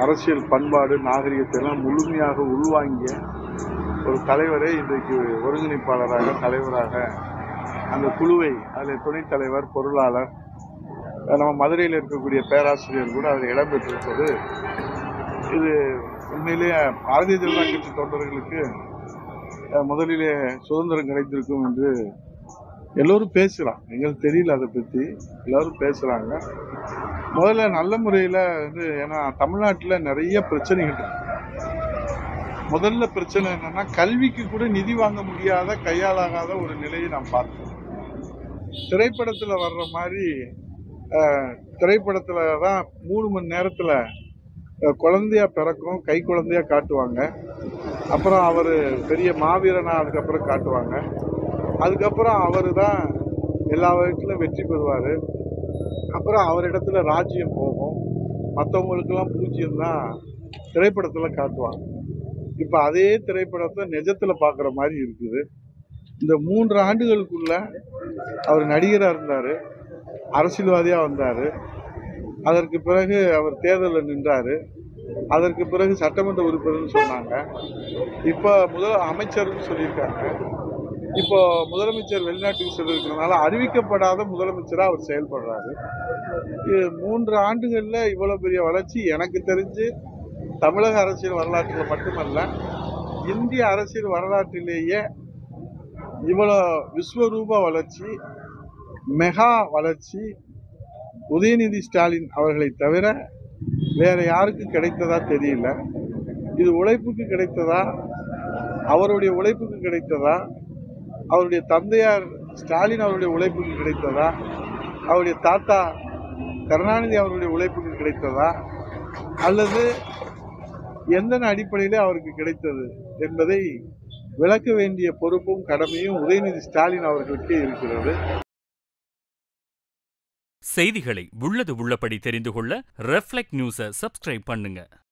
அரசியல் பண்பாடு நாகரிகத்தை எல்லாம் முழுமையாக உள்வாங்கிய ஒரு தலைவரை இன்றைக்கு ஒருங்கிணைப்பாளராக தலைவராக அந்த குழுவை அதில் துணைத் தலைவர் பொருளாளர் நம்ம மதுரையில் இருக்கக்கூடிய பேராசிரியர் கூட அதில் இடம்பெற்றிருப்பது இது உண்மையிலேயே பாரதிய ஜனதா கட்சி தொண்டர்களுக்கு அஹ், முதலிலே சுதந்திரம் கிடைத்திருக்கும் என்று எல்லோரும் பேசுகிறான் எங்களுக்கு தெரியல அதை பற்றி எல்லோரும் பேசுகிறாங்க முதல்ல நல்ல முறையில் வந்து ஏன்னா தமிழ்நாட்டில் நிறைய பிரச்சனைகள் இருக்கு முதல்ல பிரச்சனை என்னன்னா கல்விக்கு கூட நிதி வாங்க முடியாத கையாளாகாத ஒரு நிலையை நாம் பார்த்தோம் திரைப்படத்தில் வர்ற மாதிரி அஹ், திரைப்படத்துல தான் மூணு மணி நேரத்தில் குழந்தையா பிறக்கும் கை குழந்தையா காட்டுவாங்க அப்புறம் அவர் பெரிய மாவீரனா அதுக்கப்புறம் காட்டுவாங்க அதுக்கப்புறம் அவர் தான் எல்லா வகையிலும் வெற்றி பெறுவார் அப்புறம் அவரிடத்துல ராஜ்யம் போகும் மற்றவங்களுக்கெல்லாம் பூஜ்ஜியம் தான் திரைப்படத்தில் காட்டுவாங்க இப்போ அதே திரைப்படத்தை நிஜத்தில் பார்க்குற மாதிரி இருக்குது இந்த மூன்று ஆண்டுகளுக்குள்ள அவர் நடிகராக இருந்தார் அரசியல்வாதியாக வந்தார் அதற்கு பிறகு அவர் தேர்தலில் நின்றார் அதற்கு பிறகு சட்டமன்ற உறுப்பினர்னு சொன்னாங்க இப்போ முதல் அமைச்சர்னு சொல்லியிருக்காங்க இப்போ முதலமைச்சர் வெளிநாட்டுக்கு சென்றிருக்கிறதுனால அறிவிக்கப்படாத முதலமைச்சராக அவர் செயல்படுறாரு இது மூன்று ஆண்டுகளில் இவ்வளோ பெரிய வளர்ச்சி எனக்கு தெரிஞ்சு தமிழக அரசியல் வரலாற்றில் மட்டுமல்ல இந்திய அரசியல் வரலாற்றிலேயே இவ்வளோ விஸ்வரூப வளர்ச்சி மெகா வளர்ச்சி உதயநிதி ஸ்டாலின் அவர்களை தவிர வேற யாருக்கு கிடைத்ததா தெரியல இது உழைப்புக்கு கிடைத்ததா அவருடைய உழைப்புக்கு கிடைத்ததா அவருடைய தந்தையார் ஸ்டாலின் அவருடைய உழைப்புக்கு கிடைத்ததா அவருடைய தாத்தா கருணாநிதி அவருடைய உழைப்புக்கு கிடைத்ததா அல்லது எந்த அடிப்படையிலே அவருக்கு கிடைத்தது என்பதை விளக்க வேண்டிய பொறுப்பும் கடமையும் உதயநிதி ஸ்டாலின் அவர்களுக்கே இருக்கிறது செய்திகளை உள்ளது உள்ளபடி தெரிந்து கொள்ள ரெஃப்ளெக்ட் நியூஸை சப்ஸ்கிரைப் பண்ணுங்க